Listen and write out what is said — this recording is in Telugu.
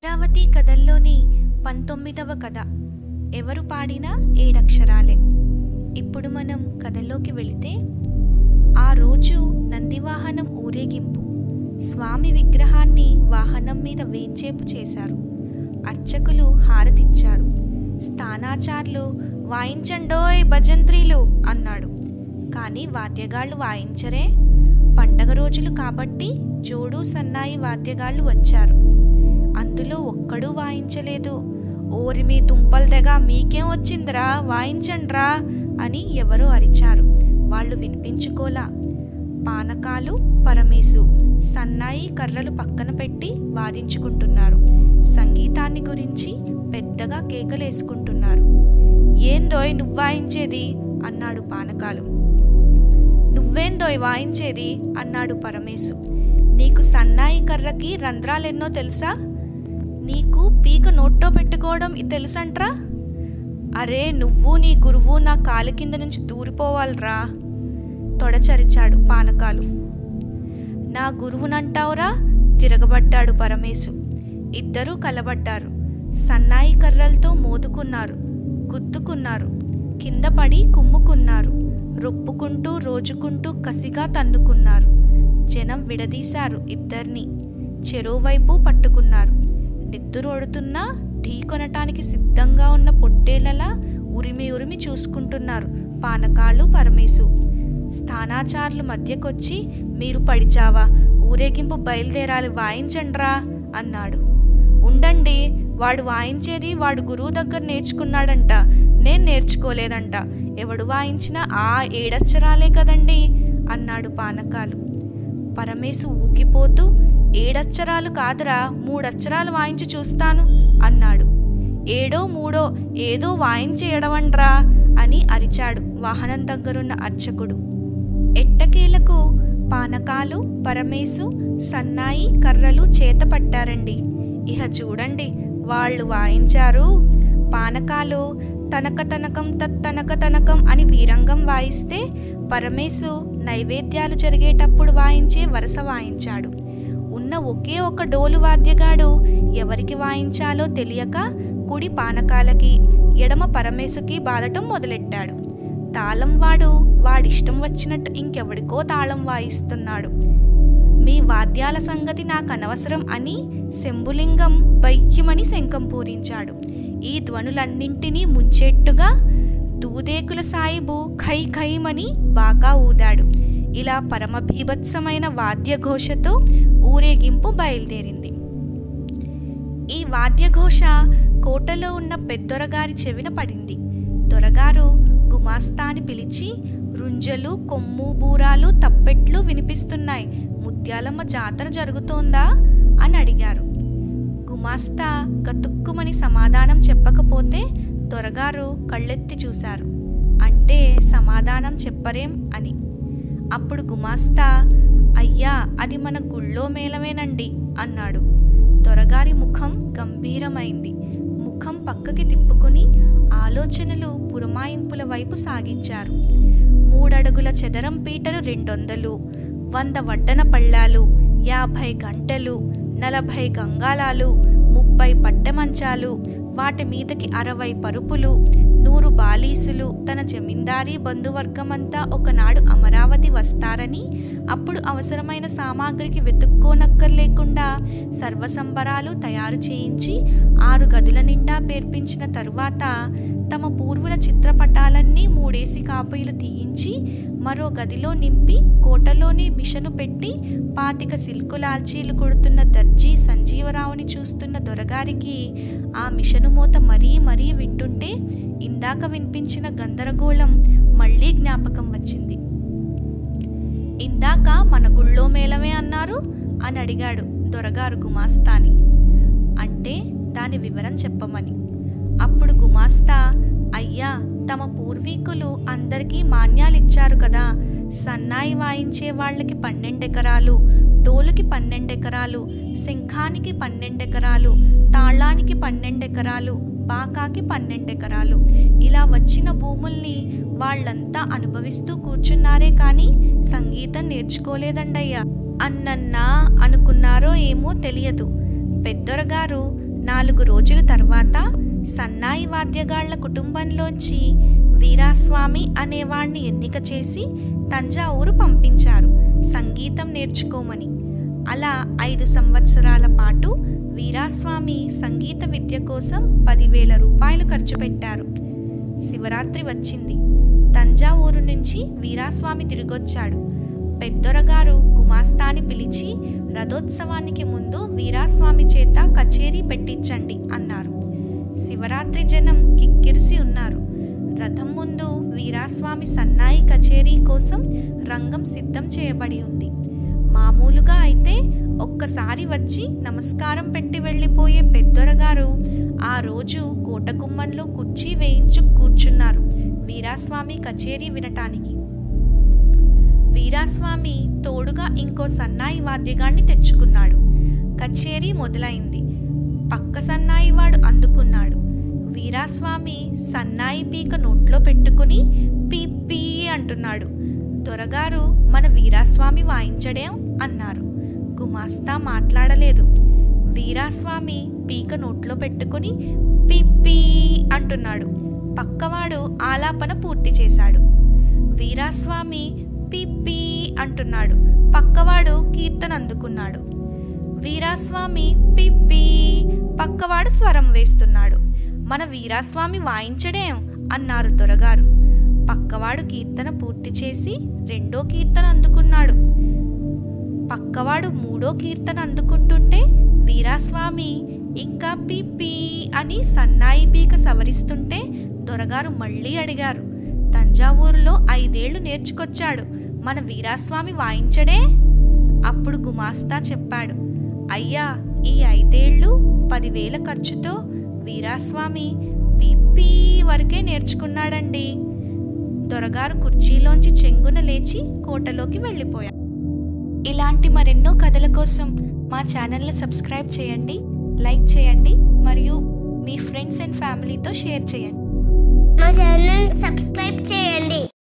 అమరావతి కథల్లోని పంతొమ్మిదవ కథ ఎవరు పాడినా ఏడక్షరాలే ఇప్పుడు మనం కథలోకి వెళితే ఆ రోజు నందివాహనం ఊరేగింపు స్వామి విగ్రహాన్ని వాహనం మీద వేంచేపు చేశారు అర్చకులు హారతిచ్చారు స్థానాచార్లు వాయించండోయ్ భజంత్రీలు అన్నాడు కానీ వాద్యగాళ్ళు వాయించరే పండగ రోజులు కాబట్టి జోడు సన్నాయి వాద్యగాళ్ళు వచ్చారు అందులో ఒక్కడూ వాయించలేదు ఓరి మీ దుంపల తెగ మీకేం వచ్చిందిరా వాయించండ్రా అని ఎవరో అరిచారు వాళ్ళు వినిపించుకోలా పానకాలు పరమేశు సన్నాయి కర్రలు పక్కన పెట్టి వాదించుకుంటున్నారు సంగీతాన్ని గురించి పెద్దగా కేకలేసుకుంటున్నారు ఏందోయ్ నువ్వు వాయించేది అన్నాడు పానకాలు నువ్వేందోయ్ వాయించేది అన్నాడు పరమేశు నీకు సన్నాయి కర్రకి రంధ్రాలెన్నో తెలుసా నీకు పీక నోట్లో పెట్టుకోవడం ఇది తెలుసంట్రా అరే నువ్వు నీ గురువు నా కాలి కింద నుంచి దూరిపోవాలిరా తొడచరిచాడు పానకాలు నా గురువునంటావురా తిరగబడ్డాడు పరమేశు ఇద్దరూ కలబడ్డారు సన్నాయి కర్రలతో మోదుకున్నారు గుద్దుకున్నారు కింద పడి కుమ్ముకున్నారు రొప్పుకుంటూ రోజుకుంటూ కసిగా తన్నుకున్నారు జనం విడదీశారు ఇద్దరిని చెరోవైపు పట్టుకున్నారు నిద్దురోడుతున్నా ఢీ కొనటానికి సిద్ధంగా ఉన్న పొట్టేళ్లలా ఉరిమి ఉరిమి చూసుకుంటున్నారు పానకాళ్ళు పరమేశు స్థానాచారులు మధ్యకొచ్చి మీరు పడిచావా ఊరేగింపు బయలుదేరాలి వాయించండ్రా అన్నాడు ఉండండి వాడు వాయించేది వాడు గురువు దగ్గర నేర్చుకున్నాడంట నేను నేర్చుకోలేదంట ఎవడు వాయించినా ఆ ఏడచ్చరాలే కదండి అన్నాడు పానకాలు పరమేశు ఊగిపోతూ ఏడచ్చరాలు కాదురా మూడచ్చరాలు వాయించి చూస్తాను అన్నాడు ఏడో మూడో ఏదో వాయించి ఎడవండ్రా అని అరిచాడు వాహనం దగ్గరున్న అర్చకుడు ఎట్టకేలకు పానకాలు పరమేశు సన్నాయి కర్రలు చేత పట్టారండి ఇహ చూడండి వాళ్ళు వాయించారు పానకాలు తనక తనకం తనక తనకం అని వీరంగం వాయిస్తే పరమేశు నైవేద్యాలు జరిగేటప్పుడు వాయించే వరస వాయించాడు ఉన్న ఒకే ఒక డోలు వాద్యగాడు ఎవరికి వాయించాలో తెలియక కుడి పానకాలకి ఎడమ పరమేశుకి బాదటం మొదలెట్టాడు తాళం వాడు వాడిష్టం వచ్చినట్టు ఇంకెవడికో తాళం వాయిస్తున్నాడు మీ వాద్యాల సంగతి నాకు అనవసరం అని శంభులింగం బయ్యమని శంఖం పూరించాడు ఈ ధ్వనులన్నింటినీ ముంచెట్టుగా దూదేకుల సాయిబు ఖై ఖైమని బాకా ఊదాడు ఇలా పరమ భీభత్సమైన వాద్యఘోషతో ఊరేగింపు బయలుదేరింది ఈ వాద్యఘోష కోటలో ఉన్న పెద్దొరగారి చెవిన పడింది దొరగారు గుమాస్తాని పిలిచి రుంజలు కొమ్ము బూరాలు తప్పెట్లు వినిపిస్తున్నాయి ముత్యాలమ్మ జాతర జరుగుతోందా అని అడిగారు గుమాస్తా గతుక్కుమని సమాధానం చెప్పకపోతే దొరగారు కళ్ళెత్తి చూశారు అంటే సమాధానం చెప్పరేం అని అప్పుడు గుమాస్తా అయ్యా అది మన గుళ్ళో మేళమేనండి అన్నాడు దొరగారి ముఖం గంభీరమైంది ముఖం పక్కకి తిప్పుకొని ఆలోచనలు పురమాయింపుల వైపు సాగించారు మూడడుగుల చదరం పీటలు రెండొందలు వంద వడ్డన పళ్ళాలు యాభై గంటలు నలభై గంగాలాలు ముప్పై పట్టెమంచాలు వాటి మీదకి అరవై పరుపులు నూరు బాలీసులు తన జమీందారీ బంధువర్గమంతా ఒకనాడు అమరావతి వస్తారని అప్పుడు అవసరమైన సామాగ్రికి వెతుక్కోనక్కర్లేకుండా సర్వసంబరాలు తయారు చేయించి ఆరు గదుల నిండా పేర్పించిన తరువాత తమ పూర్వుల చిత్రపటాలన్నీ మూడేసి కాపీలు తీయించి మరో గదిలో నింపి కోటలోనే మిషను పెట్టి పాతిక సిల్కు లాల్చీలు కొడుతున్న దర్జీ సంజీవరావుని చూస్తున్న దొరగారికి ఆ మిషను మోత మరీ మరీ వింటుంటే ఇందాక వినిపించిన గందరగోళం మళ్ళీ జ్ఞాపకం వచ్చింది ఇందాక మన గుళ్ళో మేళమే అన్నారు అని అడిగాడు దొరగారు గుమాస్తాని అంటే దాని వివరం చెప్పమని అప్పుడు గుమాస్తా అయ్యా తమ పూర్వీకులు అందరికీ మాన్యాలిచ్చారు కదా సన్నాయి వాయించే వాళ్ళకి పన్నెండెకరాలు డోలుకి పన్నెండెకరాలు శంఖానికి పన్నెండెకరాలు తాళానికి పన్నెండెకరాలు బాకాకి పన్నెండెకరాలు ఇలా వచ్చిన భూముల్ని వాళ్ళంతా అనుభవిస్తూ కూర్చున్నారే కానీ సంగీతం నేర్చుకోలేదండయ్యా అన్నన్నా అనుకున్నారో ఏమో తెలియదు పెద్దొరగారు నాలుగు రోజుల తర్వాత సన్నాయి వాద్యగాళ్ల కుటుంబంలోంచి వీరాస్వామి అనేవాణ్ణి ఎన్నిక చేసి తంజావూరు పంపించారు సంగీతం నేర్చుకోమని అలా ఐదు సంవత్సరాల పాటు వీరాస్వామి సంగీత విద్య కోసం పదివేల రూపాయలు ఖర్చు పెట్టారు శివరాత్రి వచ్చింది తంజావూరు నుంచి వీరాస్వామి తిరిగొచ్చాడు పెద్దొరగారు గుమాస్తాని పిలిచి రథోత్సవానికి ముందు వీరాస్వామి చేత కచేరీ పెట్టించండి అన్నారు శివరాత్రి జనం కిక్కిరిసి ఉన్నారు రథం ముందు వీరాస్వామి సన్నాయి కచేరీ కోసం రంగం సిద్ధం చేయబడి ఉంది మామూలుగా అయితే ఒక్కసారి వచ్చి నమస్కారం పెట్టి వెళ్ళిపోయే పెద్దొరగారు ఆ రోజు కోటగుమ్మంలో కుర్చీ వేయించు కూర్చున్నారు వీరాస్వామి కచేరీ వినటానికి వీరాస్వామి తోడుగా ఇంకో సన్నాయి వాద్యగాన్ని తెచ్చుకున్నాడు కచేరీ మొదలైంది పక్క సన్నాయి వాడు అందుకున్నాడు వీరాస్వామి సన్నాయి పీక నోట్లో పెట్టుకుని పీ పీ అంటున్నాడు దొరగారు మన వీరాస్వామి వాయించడేం అన్నారు గుమాస్తా మాట్లాడలేదు వీరాస్వామి పీక నోట్లో పెట్టుకుని పీ పీ అంటున్నాడు పక్కవాడు ఆలాపన పూర్తి చేశాడు వీరాస్వామి పిప్పి అంటున్నాడు పక్కవాడు కీర్తన అందుకున్నాడు వీరాస్వామి పిప్పి పక్కవాడు స్వరం వేస్తున్నాడు మన వీరాస్వామి వాయించడేం అన్నారు దొరగారు పక్కవాడు కీర్తన పూర్తి చేసి రెండో కీర్తన అందుకున్నాడు పక్కవాడు మూడో కీర్తన అందుకుంటుంటే వీరాస్వామి ఇంకా పిప్పి అని సన్నాయి పీక సవరిస్తుంటే దొరగారు మళ్ళీ అడిగారు తంజావూరులో ఐదేళ్లు నేర్చుకొచ్చాడు మన వీరాస్వామి వాయించడే అప్పుడు గుమాస్తా చెప్పాడు అయ్యా ఈ ఐదేళ్లు పదివేల ఖర్చుతో వీరాస్వామి పిప్పి వరకే నేర్చుకున్నాడండి దొరగారు కుర్చీలోంచి చెంగున లేచి కోటలోకి వెళ్ళిపోయారు ఇలాంటి మరెన్నో కథల కోసం మా ఛానల్ని సబ్స్క్రైబ్ చేయండి లైక్ చేయండి మరియు మీ ఫ్రెండ్స్ అండ్ ఫ్యామిలీతో షేర్ చేయండి మా ఛానల్ సబ్స్క్రైబ్ చేయండి